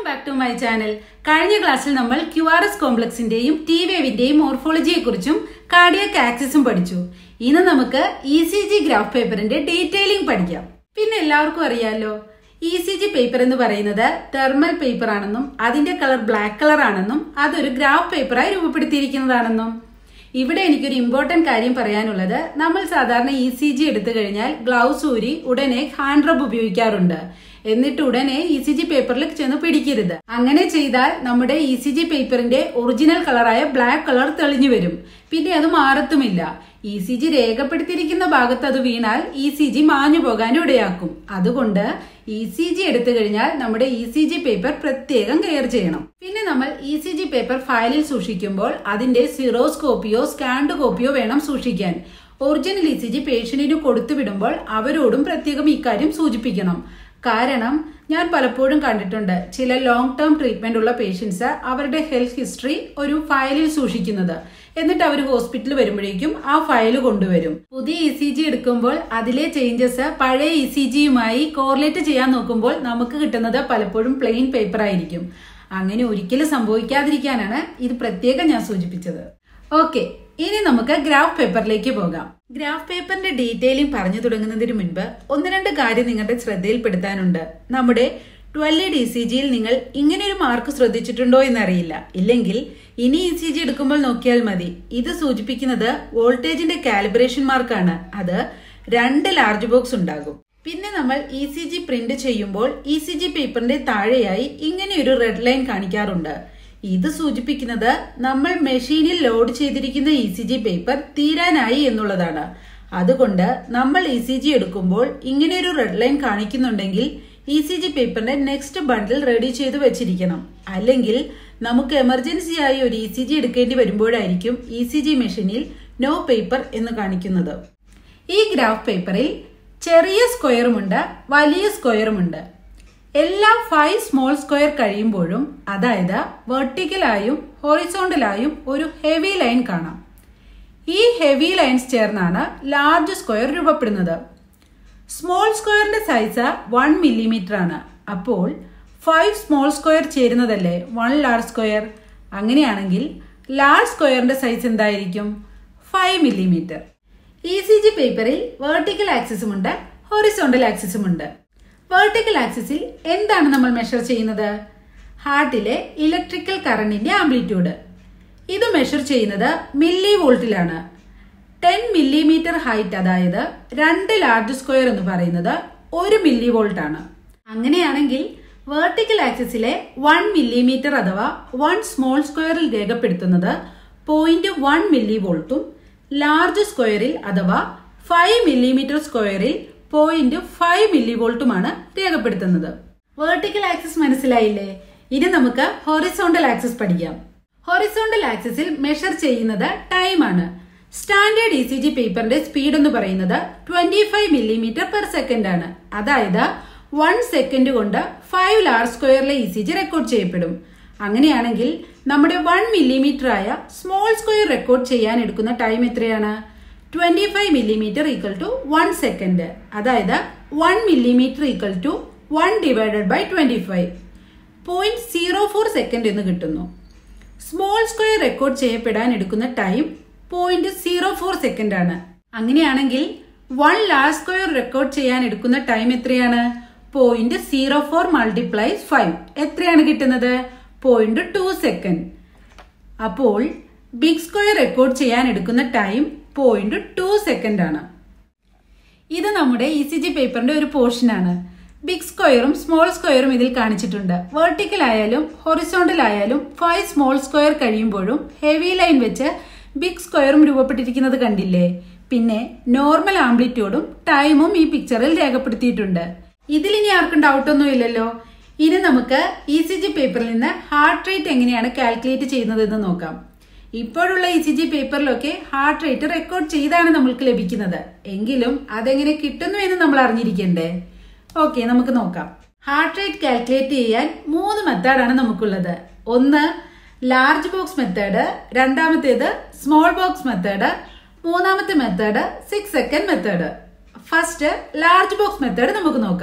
back to my channel കഴിഞ്ഞ ക്ലാസ്സിൽ നമ്മൾ ക്യു ആർ എസ് കോംപ്ലക്സിന്റെയും ടി വേവിന്റെയും മോർഫോളജിയെ കുറിച്ചും കാർഡിയക് ആക്സിസും പഠിച്ചു ഇന്ന് നമുക്ക് ഇ സി ജി ഗ്രാഫ് പേപ്പറിന്റെ ഡീറ്റെയിലിംഗ് പഠിക്കാം പിന്നെ എല്ലാവർക്കും അറിയാലോ ഇ സി ജി പേപ്പർ എന്ന് പറയുന്നത് തെർമൽ പേപ്പർ ആണെന്നും അതിന്റെ കളർ ബ്ലാക്ക് കളർ ആണെന്നും അതൊരു ഗ്രാഫ് പേപ്പറായി രൂപപ്പെടുത്തിയിരിക്കുന്നതാണെന്നും ഇവിടെ എനിക്കൊരു ഇമ്പോർട്ടന്റ് കാര്യം പറയാനുള്ളത് നമ്മൾ സാധാരണ ഇ സി ജി എടുത്തു കഴിഞ്ഞാൽ ഗ്ലൗസ് ഊരി ഉടനെ ഹാൻഡ് റബ് ഉപയോഗിക്കാറുണ്ട് എന്നിട്ട് ഉടനെ ഇ സി ജി പേപ്പറിൽ ചെന്ന് പിടിക്കരുത് അങ്ങനെ ചെയ്താൽ നമ്മുടെ ഇ സി ജി പേപ്പറിന്റെ ഒറിജിനൽ കളറായ ബ്ലാക്ക് കളർ തെളിഞ്ഞു വരും പിന്നെ അത് മാറത്തുമില്ല ഇ സി ജി രേഖപ്പെടുത്തിയിരിക്കുന്ന ഭാഗത്ത് അത് വീണാൽ ഇ സി ജി മാഞ്ഞു പോകാനും ഇടയാക്കും അതുകൊണ്ട് ഇ സി ജി എടുത്തു കഴിഞ്ഞാൽ നമ്മുടെ ഇ സി ജി പേപ്പർ പ്രത്യേകം കെയർ ചെയ്യണം പിന്നെ നമ്മൾ ഇ സി ജി പേപ്പർ ഫയലിൽ സൂക്ഷിക്കുമ്പോൾ അതിന്റെ സിറോസ് കോപ്പിയോ സ്കാൻഡ് കോപ്പിയോ വേണം സൂക്ഷിക്കാൻ ഒറിജിനൽ ഇ സി ജി പേഷ്യന്റിന് കൊടുത്തു വിടുമ്പോൾ അവരോടും പ്രത്യേകം ഇക്കാര്യം സൂചിപ്പിക്കണം കാരണം ഞാൻ പലപ്പോഴും കണ്ടിട്ടുണ്ട് ചില ലോങ് ടേം ട്രീറ്റ്മെന്റ് ഉള്ള പേഷ്യൻസ് അവരുടെ ഹെൽത്ത് ഹിസ്റ്ററി ഒരു ഫയലിൽ സൂക്ഷിക്കുന്നത് എന്നിട്ട് അവർ ഹോസ്പിറ്റലിൽ വരുമ്പോഴേക്കും ആ ഫയൽ കൊണ്ടുവരും പുതിയ ഇ സി ജി എടുക്കുമ്പോൾ അതിലെ ചേഞ്ചസ് പഴയ ഇ സി ജിയുമായി കോറിലേറ്റ് ചെയ്യാൻ നോക്കുമ്പോൾ നമുക്ക് കിട്ടുന്നത് പലപ്പോഴും പ്ലെയിൻ പേപ്പർ ആയിരിക്കും അങ്ങനെ ഒരിക്കലും സംഭവിക്കാതിരിക്കാനാണ് ഇത് പ്രത്യേകം ഞാൻ സൂചിപ്പിച്ചത് ഓക്കെ ഇനി നമുക്ക് ഗ്രാഫ് പേപ്പറിലേക്ക് പോകാം ഗ്രാഫ് പേപ്പറിന്റെ ഡീറ്റെയിലിംഗ് പറഞ്ഞു തുടങ്ങുന്നതിന് മുൻപ് ഒന്ന് രണ്ട് കാര്യം നിങ്ങളുടെ ശ്രദ്ധയിൽപ്പെടുത്താനുണ്ട് നമ്മുടെ ട്വൽവ് ഡി സി ജിയിൽ നിങ്ങൾ ഇങ്ങനെ ഒരു മാർക്ക് ശ്രദ്ധിച്ചിട്ടുണ്ടോ എന്നറിയില്ല ഇല്ലെങ്കിൽ ഇനി ഇ സി ജി എടുക്കുമ്പോൾ നോക്കിയാൽ മതി ഇത് സൂചിപ്പിക്കുന്നത് വോൾട്ടേജിന്റെ കാലിബ്രേഷൻ മാർക്കാണ് അത് രണ്ട് ലാർജ് ബോക്സ് ഉണ്ടാകും പിന്നെ നമ്മൾ ഇ സി ജി പ്രിന്റ് ചെയ്യുമ്പോൾ ഇ സി ജി പേപ്പറിന്റെ താഴെയായി ഇങ്ങനെ ഒരു റെഡ് ലൈൻ കാണിക്കാറുണ്ട് ഇത് സൂചിപ്പിക്കുന്നത് നമ്മൾ മെഷീനിൽ ലോഡ് ചെയ്തിരിക്കുന്ന ഇ സി ജി പേപ്പർ തീരാനായി എന്നുള്ളതാണ് അതുകൊണ്ട് നമ്മൾ ഇ സി ജി എടുക്കുമ്പോൾ ഇങ്ങനെ ഒരു റെഡ് ലൈൻ കാണിക്കുന്നുണ്ടെങ്കിൽ ഇ സി ജി പേപ്പറിന്റെ നെക്സ്റ്റ് ബണ്ടിൽ റെഡി ചെയ്ത് വെച്ചിരിക്കണം അല്ലെങ്കിൽ നമുക്ക് എമർജൻസി ആയി ഒരു ഇ സി ജി എടുക്കേണ്ടി വരുമ്പോഴായിരിക്കും ഇ സി ജി മെഷീനിൽ നോ പേപ്പർ എന്ന് കാണിക്കുന്നത് ഈ ഗ്രാഫ് പേപ്പറിൽ ചെറിയ സ്ക്വയറുമുണ്ട് വലിയ സ്ക്വയറുമുണ്ട് എല്ലാ ഫൈവ് സ്മോൾ സ്ക്വയർ കഴിയുമ്പോഴും അതായത് വെർട്ടിക്കലായും ഹോറിസോണ്ടലായും ഒരു ഹെവി ലൈൻ കാണാം ഈ ഹെവി ലൈൻസ് ചേർന്നാണ് ലാർജ് സ്ക്വയർ രൂപപ്പെടുന്നത് സ്മോൾ സ്ക്വയറിന്റെ സൈസ് വൺ മില്ലിമീറ്റർ ആണ് അപ്പോൾ ഫൈവ് സ്മോൾ സ്ക്വയർ ചേരുന്നതല്ലേ വൺ ലാർജ് സ്ക്വയർ അങ്ങനെയാണെങ്കിൽ ലാർജ് സ്ക്വയറിന്റെ സൈസ് എന്തായിരിക്കും five millimetre E C G പേപ്പറിൽ വേർട്ടിക്കൽ ആക്സിസും ഉണ്ട് ഹൊറിസോണ്ടൽ ആക്സിസും ഉണ്ട് വേർട്ടിക്കൽ ആക്സിസിൽ എന്താണ് നമ്മൾ മെഷർ ചെയ്യുന്നത് ഹാർട്ടിലെ ഇലക്ട്രിക്കൽ കറണ്ടിന്റെ ആംപ്ലിറ്റ്യൂഡ് ഇത് മെഷർ ചെയ്യുന്നത് മില്ലി വോൾട്ടിലാണ് ടെൻ മില്ലിമീറ്റർ ഹൈറ്റ് അതായത് രണ്ട് ലാർജ് സ്ക്വയർ എന്ന് പറയുന്നത് ഒരു മില്ലി വോൾട്ട് ആണ് അങ്ങനെയാണെങ്കിൽ വേർട്ടിക്കൽ ആക്സിസിലെ വൺ മില്ലിമീറ്റർ അഥവാ വൺ സ്മോൾ സ്ക്വയറിൽ രേഖപ്പെടുത്തുന്നത് പോയിന്റ് വൺ മില്ലി വോൾട്ടും ലാർജ് സ്ക്വയറിൽ അഥവാ ഫൈവ് മില്ലിമീറ്റർ സ്ക്വയറിൽ പോയിന്റ് ഫൈവ് മില്ലി വോൾട്ടുമാണ് രേഖപ്പെടുത്തുന്നത് വേർട്ടിക്കൽ ആക്സിസ് മനസ്സിലായില്ലേ ഇനി നമുക്ക് ഹൊറിസോണ്ടൽ ആക്സിസ് പഠിക്കാം ഹൊറിസോണ്ടൽ ആക്സിസിൽ മെഷർ ചെയ്യുന്നത് ടൈം ആണ് സ്റ്റാൻഡേർഡ് ഇ സി ജി പേപ്പറിന്റെ സ്പീഡ് എന്ന് പറയുന്നത് twenty five millimetre per second ആണ് അതായത് വൺ സെക്കൻഡ് കൊണ്ട് ഫൈവ് ലാർജ് സ്ക്വയറിലെ ഇ സി ജി റെക്കോർഡ് ചെയ്യപ്പെടും അങ്ങനെയാണെങ്കിൽ നമ്മുടെ വൺ മില്ലിമീറ്റർ ആയ സ്മോൾ സ്ക്വയർ റെക്കോർഡ് ചെയ്യാൻ എടുക്കുന്ന ടൈം എത്രയാണ് twenty five millimetre equal to one second അതായത് one millimetre equal to one divided by twenty five point zero four second എന്ന് കിട്ടുന്നു സ്മോൾ സ്ക്വയർ റെക്കോർഡ് ചെയ്യപ്പെടാൻ എടുക്കുന്ന time point zero four second ആണ് അങ്ങനെയാണെങ്കിൽ വൺ ലാർജ് സ്ക്വയർ റെക്കോർഡ് ചെയ്യാൻ എടുക്കുന്ന time എത്രയാണ് point zero four multiplies five എത്രയാണ് കിട്ടുന്നത് പോയിന്റ് ടു സെക്കൻഡ് അപ്പോൾ ബിഗ് സ്ക്വയർ റെക്കോർഡ് ചെയ്യാൻ എടുക്കുന്ന ടൈം പോയിന്റ് ടു സെക്കൻഡ് ആണ് ഇത് നമ്മുടെ ഇ സി ജി പേപ്പറിന്റെ ഒരു പോർഷൻ ആണ് ബിഗ് സ്ക്വയറും സ്മോൾ സ്ക്വയറും ഇതിൽ കാണിച്ചിട്ടുണ്ട് വെർട്ടിക്കൽ ആയാലും ഹൊറിസോണ്ടൽ ആയാലും ഫൈവ് സ്മോൾ സ്ക്വയർ കഴിയുമ്പോഴും ഹെവി ലൈൻ വെച്ച് ബിഗ് സ്ക്വയറും രൂപപ്പെട്ടിരിക്കുന്നത് കണ്ടില്ലേ പിന്നെ നോർമൽ ആംപ്ലിറ്റ്യൂഡും ടൈമും ഈ പിക്ചറിൽ രേഖപ്പെടുത്തിയിട്ടുണ്ട് ഇതിൽ ഇനി ആർക്കും ഡൗട്ട് ഒന്നും ഇല്ലല്ലോ ഇനി നമുക്ക് ഇ സി ജി പേപ്പറിൽ നിന്ന് ഹാർട്ട് റേറ്റ് എങ്ങനെയാണ് കാൽക്കുലേറ്റ് ചെയ്യുന്നതെന്ന് നോക്കാം ഇപ്പോഴുള്ള ഇ സി ജി പേപ്പറിലൊക്കെ ഹാർട്ട് റേറ്റ് റെക്കോർഡ് ചെയ്താണ് നമ്മൾക്ക് ലഭിക്കുന്നത് എങ്കിലും അതെങ്ങനെ കിട്ടുന്നു എന്ന് നമ്മൾ അറിഞ്ഞിരിക്കണ്ടേ ഓക്കെ നമുക്ക് നോക്കാം ഹാർട്ട് റേറ്റ് കാൽക്കുലേറ്റ് ചെയ്യാൻ മൂന്ന് മെത്തേഡാണ് നമുക്കുള്ളത് ഒന്ന് ലാർജ് ബോക്സ് മെത്തേഡ് രണ്ടാമത്തേത് സ്മോൾ ബോക്സ് മെത്തേഡ് മൂന്നാമത്തെ method six second method first large box method നമുക്ക് നോക്കാം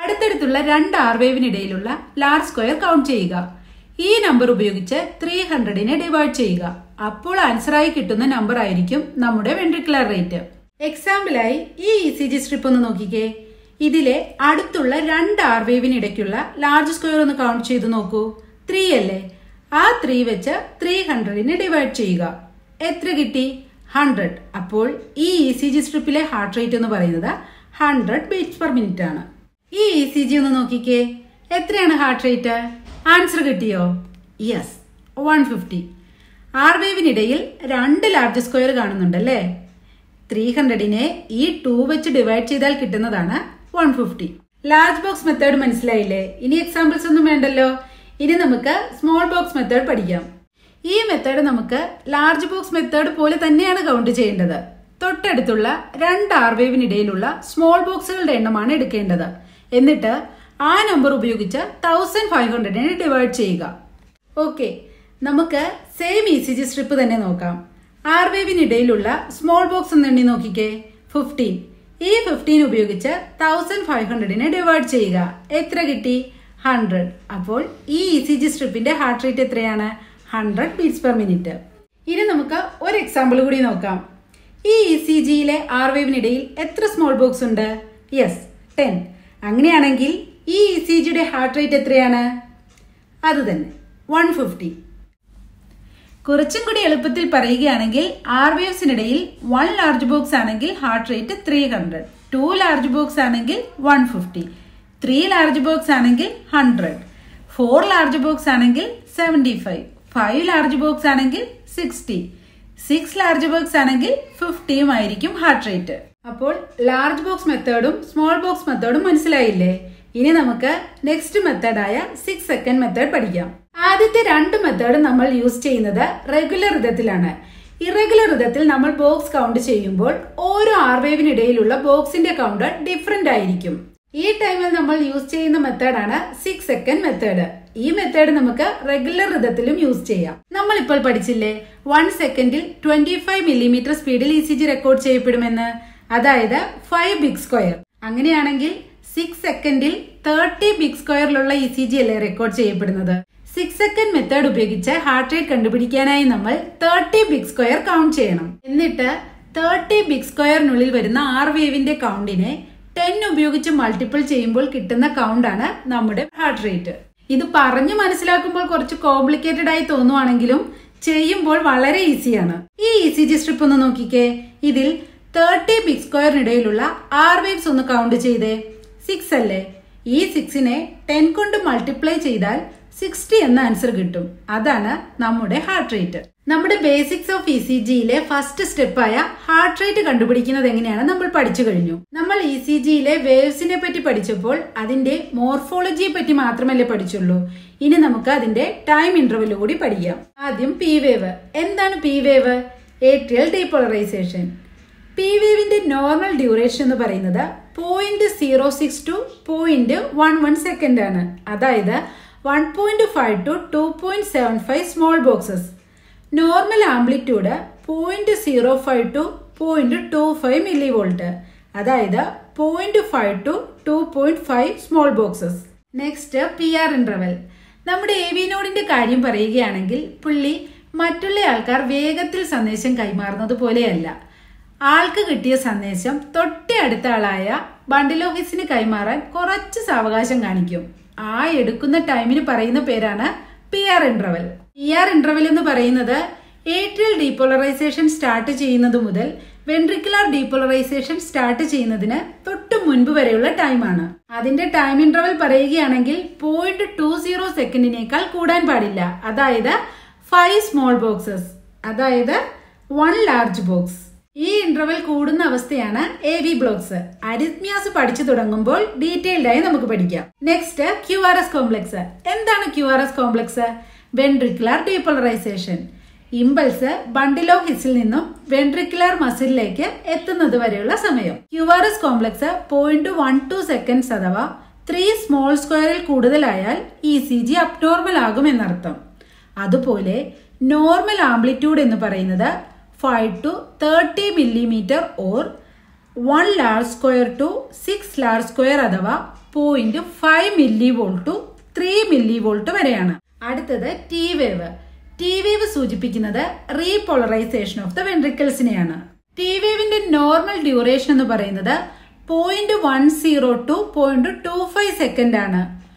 അടുത്തടുത്തുള്ള രണ്ട് ആർ വേവിനിടയിലുള്ള ലാർജ് സ്ക്വയർ കൗണ്ട് ചെയ്യുക ഈ നമ്പർ ഉപയോഗിച്ച് ത്രീ ഹൺഡ്രഡിനെ ഡിവൈഡ് ചെയ്യുക അപ്പോൾ ആൻസറായി കിട്ടുന്ന നമ്പർ ആയിരിക്കും നമ്മുടെ വെൻട്രിക്കുലർ റേറ്റ് എക്സാമ്പിളായി ഈ ഇ സി ജി സ്ട്രിപ്പ് ഒന്ന് നോക്കിക്കേ ഇതിലെ അടുത്തുള്ള രണ്ട് ആർ വേവിനിടയ്ക്കുള്ള ലാർജ് സ്ക്വയർ ഒന്ന് കൗണ്ട് ചെയ്ത് നോക്കൂ ത്രീ അല്ലേ ആ ത്രീ വെച്ച് ത്രീ ഹൺഡ്രഡിനെ ഡിവൈഡ് ചെയ്യുക എത്ര കിട്ടി ഹൺഡ്രഡ് അപ്പോൾ ഈ ഇ സി ജി സ്ട്രിപ്പിലെ ഹാർട്ട് റേറ്റ് എന്ന് പറയുന്നത് ഹൺഡ്രഡ് ബീറ്റ്സ് പെർ മിനിറ്റ് ആണ് ഈ ഇ സി ജി ഒന്ന് നോക്കിക്കേ എത്രയാണ് ഹാർട്ട് റേറ്റ് ആൻസർ കിട്ടിയോ യെസ് വൺ ഫിഫ്റ്റി ആർ വേവിനിടയിൽ രണ്ട് ലാർജ് സ്ക്വയർ കാണുന്നുണ്ടല്ലേ ത്രീ ഹൺഡ്രഡിനെ ഈ ടു വെച്ച് ഡിവൈഡ് ചെയ്താൽ കിട്ടുന്നതാണ് one fifty large box method മനസ്സിലായില്ലേ ഇനി എക്സാമ്പിൾസ് ഒന്നും വേണ്ടല്ലോ ഇനി നമുക്ക് സ്മോൾ ബോക്സ് മെത്തേഡ് പഠിക്കാം ഈ മെത്തേഡ് നമുക്ക് ലാർജ് ബോക്സ് മെത്തേഡ് പോലെ തന്നെയാണ് കൗണ്ട് ചെയ്യേണ്ടത് തൊട്ടടുത്തുള്ള രണ്ട് ആർ വേവിനിടയിലുള്ള സ്മോൾ ബോക്സുകളുടെ എണ്ണമാണ് എടുക്കേണ്ടത് എന്നിട്ട് ആ നമ്പർ ഉപയോഗിച്ച് തൗസൻഡ് ഫൈവ് ഹൺഡ്രഡിനെ ഡിവൈഡ് ചെയ്യുക ഓക്കെ നമുക്ക് same E C G strip തന്നെ നോക്കാം ആർ വേവിനിടയിലുള്ള സ്മോൾ ബോക്സ് ഒന്ന് എണ്ണി നോക്കിക്കേ ഫിഫ്റ്റീൻ ഈ ഫിഫ്റ്റീൻ ഉപയോഗിച്ച് തൗസൻഡ് ഫൈവ് ഹൺഡ്രഡിനെ ഡിവൈഡ് ചെയ്യുക എത്ര കിട്ടി ഹൺഡ്രഡ് അപ്പോൾ ഈ ഇ സി ജി സ്ട്രിപ്പിന്റെ ഹാർട്ട് റേറ്റ് എത്രയാണ് ഹൺഡ്രഡ് ബീറ്റ്സ് പെർ മിനിറ്റ് ഇനി നമുക്ക് ഒരു എക്സാമ്പിൾ കൂടി നോക്കാം ഈ ഇ സി ജിയിലെ ആർ വേവിനിടയിൽ എത്ര സ്മോൾ ബോക്സ് ഉണ്ട് യെസ് ടെൻ അങ്ങനെയാണെങ്കിൽ ഈ ഇ സി ജിയുടെ ഹാർട്ട് റേറ്റ് എത്രയാണ് അത് തന്നെ വൺ ഫിഫ്റ്റി കുറച്ചും കൂടി എളുപ്പത്തിൽ പറയുകയാണെങ്കിൽ ആർ വേവ്സിനിടയിൽ വൺ ലാർജ് ബോക്സ് ആണെങ്കിൽ heart rate three hundred two large box ആണെങ്കിൽ one fifty three large box ആണെങ്കിൽ ഹൺഡ്രഡ് ഫോർ ലാർജ് ബോക്സ് ആണെങ്കിൽ seventy five five large box ആണെങ്കിൽ സിക്സ്റ്റി സിക്സ് ലാർജ് ബോക്സ് ആണെങ്കിൽ ഫിഫ്റ്റിയും ആയിരിക്കും ഹാർട്ട് റേറ്റ് അപ്പോൾ ലാർജ് ബോക്സ് മെത്തേഡും സ്മോൾ ബോക്സ് മെത്തേഡും മനസ്സിലായില്ലേ ഇനി നമുക്ക് നെക്സ്റ്റ് മെത്തേഡായ സിക്സ് സെക്കൻഡ് മെത്തേഡ് പഠിക്കാം ആദ്യത്തെ രണ്ട് മെത്തേഡ് നമ്മൾ യൂസ് ചെയ്യുന്നത് റെഗുലർ ഋതത്തിലാണ് ഇറഗുലർ ഋതത്തിൽ നമ്മൾ ബോക്സ് കൗണ്ട് ചെയ്യുമ്പോൾ ഓരോ ആർ വേവിനിടയിലുള്ള ബോക്സിന്റെ കൗണ്ട് ഡിഫറെന്റ് ആയിരിക്കും ഈ ടൈമിൽ നമ്മൾ യൂസ് ചെയ്യുന്ന മെത്തേഡാണ് സിക്സ് സെക്കൻഡ് മെത്തേഡ് ഈ മെത്തേഡ് നമുക്ക് റെഗുലർ ഋതത്തിലും യൂസ് ചെയ്യാം നമ്മൾ ഇപ്പോൾ പഠിച്ചില്ലേ വൺ സെക്കൻഡിൽ ട്വന്റി ഫൈവ് മില്ലിമീറ്റർ സ്പീഡിൽ ഇ സി ജി റെക്കോർഡ് ചെയ്യപ്പെടുമെന്ന് അതായത് ഫൈവ് ബിഗ് സ്ക്വയർ അങ്ങനെയാണെങ്കിൽ സിക്സ് സെക്കൻഡിൽ തേർട്ടി ബിഗ് സ്ക്വയറിലുള്ള ഇ സി ജി അല്ലേ റെക്കോർഡ് ചെയ്യപ്പെടുന്നത് സിക്സ് സെക്കൻഡ് മെത്തേഡ് ഉപയോഗിച്ച് ഹാർട്ട് റേറ്റ് കണ്ടുപിടിക്കാനായി നമ്മൾ തേർട്ടി ബിഗ് സ്ക്വയർ കൗണ്ട് ചെയ്യണം എന്നിട്ട് തേർട്ടി ബിഗ് സ്ക്വയറിനുള്ളിൽ വരുന്ന ആർ വേവിന്റെ കൗണ്ടിനെ ടെൻ ഉപയോഗിച്ച് മൾട്ടിപ്പിൾ ചെയ്യുമ്പോൾ കിട്ടുന്ന കൗണ്ടാണ് നമ്മുടെ ഹാർട്ട് റേറ്റ് ഇത് പറഞ്ഞു മനസ്സിലാക്കുമ്പോൾ കുറച്ച് കോംപ്ലിക്കേറ്റഡ് ആയി തോന്നുവാണെങ്കിലും ചെയ്യുമ്പോൾ വളരെ ഈസിയാണ് ഈ ഇ സി ജി സ്ട്രിപ്പ് ഒന്ന് നോക്കിക്കേ ഇതിൽ തേർട്ടി ബിഗ് സ്ക്വയറിനിടയിലുള്ള ആർ വേവ്സ് ഒന്ന് കൗണ്ട് ചെയ്തേ സിക്സ് അല്ലേ ഈ സിക്സിനെ ടെൻ കൊണ്ട് മൾട്ടിപ്ലൈ ചെയ്താൽ സിക്സ്റ്റി എന്ന ആൻസർ കിട്ടും അതാണ് നമ്മുടെ ഹാർട്ട് റേറ്റ് നമ്മുടെ ബേസിക്സ് ഓഫ് ഇ സി ജിയിലെ ഫസ്റ്റ് സ്റ്റെപ്പായ ഹാർട്ട് റേറ്റ് കണ്ടുപിടിക്കുന്നത് എങ്ങനെയാണ് നമ്മൾ പഠിച്ചു കഴിഞ്ഞു നമ്മൾ ഇ സി ജിയിലെ വേവ്സിനെ പറ്റി പഠിച്ചപ്പോൾ അതിന്റെ മോർഫോളജിയെ പറ്റി മാത്രമല്ലേ പഠിച്ചുള്ളൂ ഇനി നമുക്ക് അതിന്റെ ടൈം ഇന്റർവെൽ കൂടി പഠിക്കാം ആദ്യം പി വേവ് എന്താണ് P wave atrial depolarisation P വേവിന്റെ നോർമൽ ഡ്യൂറേഷൻ എന്ന് പറയുന്നത് point zero six two point one one second ആണ് അതായത് one point five two two point seven five small boxes normal amplitude point zero five two point two five millivolt അതായത് point five two two point five small boxes next P R interval നമ്മുടെ A V നോഡിന്റെ കാര്യം പറയുകയാണെങ്കിൽ പുള്ളി മറ്റുള്ള ആൾക്കാർ വേഗത്തിൽ സന്ദേശം കൈമാറുന്നത് പോലെയല്ല ആൾക്ക് കിട്ടിയ സന്ദേശം തൊട്ടേ അടുത്ത ആളായ ബണ്ടിൽ ഓഫീസിന് കൈമാറാൻ കുറച്ച് സാവകാശം കാണിക്കും ആ എടുക്കുന്ന ടൈമിന് പറയുന്ന പേരാണ് P R interval P R interval എന്ന് പറയുന്നത് ഏട്രിയൽ ഡീപോളറൈസേഷൻ സ്റ്റാർട്ട് ചെയ്യുന്നത് മുതൽ വെൻട്രിക്കുലർ ഡീപോളറൈസേഷൻ സ്റ്റാർട്ട് ചെയ്യുന്നതിന് തൊട്ട് മുൻപ് വരെയുള്ള ടൈമാണ് അതിന്റെ ടൈം ഇന്റർവെൽ പറയുകയാണെങ്കിൽ പോയിന്റ് ടു സീറോ സെക്കൻഡിനേക്കാൾ കൂടാൻ പാടില്ല അതായത് ഫൈവ് സ്മോൾ ബോക്സസ് അതായത് വൺ ലാർജ് ബോക്സ് ഈ ഇന്റർവെൽ കൂടുന്ന അവസ്ഥയാണ് എ വി ബ്ലോക്സ് അരിത്മിയാസ് പഠിച്ചു തുടങ്ങുമ്പോൾ ഡീറ്റെയിൽഡ് ആയി നമുക്ക് പഠിക്കാം next Q R S complex എന്താണ് Q R S complex ventricular depolarisation impulse ബണ്ടിലോ ഹിസിൽ നിന്നും വെൻട്രിക്കുലർ മസിലിലേക്ക് എത്തുന്നത് വരെയുള്ള സമയം Q R S complex point one two seconds അഥവാ ത്രീ സ്മോൾ സ്ക്വയറിൽ കൂടുതലായാൽ ഇ സി ജി അബ്നോർമൽ ആകും എന്നർത്ഥം അതുപോലെ നോർമൽ ആംപ്ലിറ്റ്യൂഡ് എന്ന് പറയുന്നത് five two thirty millimetre or one large square two six large square അഥവാ point five millivolt two three milli volt വരെയാണ് അടുത്തത് ടി വേവ് ടി വേവ് സൂചിപ്പിക്കുന്നത് റീപോളറൈസേഷൻ ഓഫ് ദ വെൻട്രിക്കിൾസിനെയാണ് ടി വേവിന്റെ നോർമൽ ഡ്യൂറേഷൻ എന്ന് പറയുന്നത് point one zero two point two five second ആണ്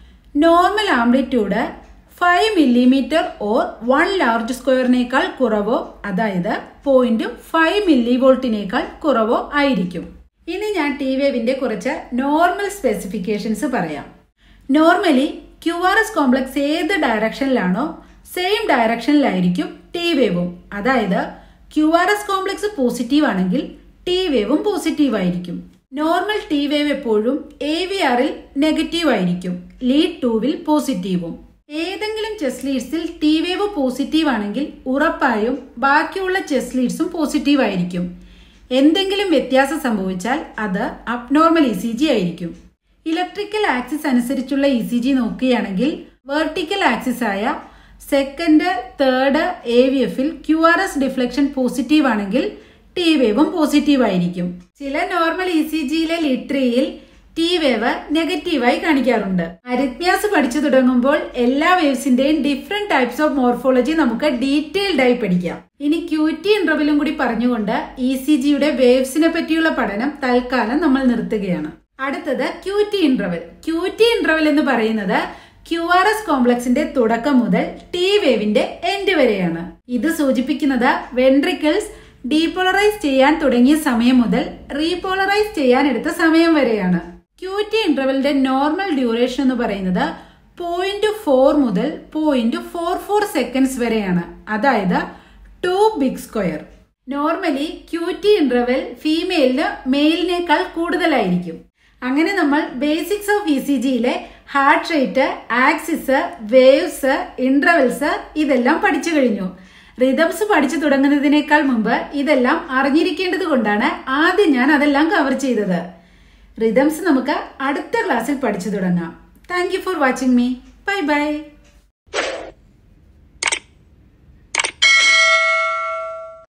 normal amplitude five millimetre or one large സ്ക്വയറിനേക്കാൾ കുറവോ അതായത് പോയിന്റ് ഫൈവ് മില്ലി വോൾട്ടിനേക്കാൾ കുറവോ ആയിരിക്കും ഇനി ഞാൻ ടി വേവിന്റെ കുറച്ച് നോർമൽ സ്പെസിഫിക്കേഷൻസ് പറയാം normally Q R S complex ഏത് ഡയറക്ഷനിലാണോ സെയിം ഡയറക്ഷനിലായിരിക്കും ടി വേവും അതായത് Q R S complex positive ആണെങ്കിൽ ടി വേവും പോസിറ്റീവ് ആയിരിക്കും നോർമൽ ടി വേവ് എപ്പോഴും എ വി ആറിൽ നെഗറ്റീവ് ആയിരിക്കും ലീഡ് ടൂവിൽ പോസിറ്റീവും ഏതെങ്കിലും ചെസ് ലീഡ്സിൽ ടി വേവ് പോസിറ്റീവ് ആണെങ്കിൽ ഉറപ്പായും ബാക്കിയുള്ള ചെസ് ലീഡ്സും പോസിറ്റീവ് ആയിരിക്കും എന്തെങ്കിലും വ്യത്യാസം സംഭവിച്ചാൽ അത് അബ്നോർമൽ ഇ സി ജി ആയിരിക്കും ഇലക്ട്രിക്കൽ ആക്സിസ് അനുസരിച്ചുള്ള ഇ സി ജി നോക്കുകയാണെങ്കിൽ വെർട്ടിക്കൽ ആക്സിസ് ആയ സെക്കൻഡ് തേർഡ് എ വി എഫിൽ Q R S deflection positive ആണെങ്കിൽ ടി വേവും പോസിറ്റീവ് ആയിരിക്കും ചില നോർമൽ ഇ സി ജിയിലെ ലിട്രിയിൽ ടി വേവ് നെഗറ്റീവായി കാണിക്കാറുണ്ട് അരിത്മ്യാസ് പഠിച്ചു തുടങ്ങുമ്പോൾ എല്ലാ വേവ്സിന്റെയും ഡിഫറെന്റ് ടൈപ്സ് ഓഫ് മോർഫോളജി നമുക്ക് ഡീറ്റെയിൽഡ് ആയി പഠിക്കാം ഇനി ക്യൂറ്റി ഇന്റർവെലും കൂടി പറഞ്ഞുകൊണ്ട് ഇ സി ജിയുടെ വേവ്സിനെ പറ്റിയുള്ള പഠനം തൽക്കാലം നമ്മൾ നിർത്തുകയാണ് അടുത്തത് ക്യൂറ്റി ഇന്റർവെൽ ക്യൂറ്റി ഇന്റർവെൽ എന്ന് പറയുന്നത് ക്യു ആർ എസ് കോംപ്ലക്സിന്റെ തുടക്കം മുതൽ ടി വേവിന്റെ എൻഡ് വരെയാണ് ഇത് സൂചിപ്പിക്കുന്നത് വെൻട്രിക്കിൾസ് ഡീപോളറൈസ് ചെയ്യാൻ തുടങ്ങിയ സമയം മുതൽ റീപോളറൈസ് ചെയ്യാൻ എടുത്ത സമയം വരെയാണ് ക്യൂറ്റി ഇന്റർവെലിന്റെ നോർമൽ ഡ്യൂറേഷൻ എന്ന് പറയുന്നത് പോയിന്റ് ഫോർ മുതൽ പോയിന്റ് ഫോർ ഫോർ സെക്കൻഡ്സ് വരെയാണ് അതായത് two big square normally QT interval ഫീമെയിലിന് മെയിലിനേക്കാൾ കൂടുതലായിരിക്കും അങ്ങനെ നമ്മൾ ബേസിക്സ് ഓഫ് ഇ സി ജിയിലെ heart rate axis waves intervals ഇതെല്ലാം പഠിച്ചു കഴിഞ്ഞു റിതംസ് പഠിച്ചു തുടങ്ങുന്നതിനേക്കാൾ മുമ്പ് ഇതെല്ലാം അറിഞ്ഞിരിക്കേണ്ടത് കൊണ്ടാണ് ആദ്യം ഞാൻ അതെല്ലാം കവർ ചെയ്തത് റിതംസ് നമുക്ക് അടുത്ത ക്ലാസ്സിൽ പഠിച്ചു തുടങ്ങാം thank you for watching me bye by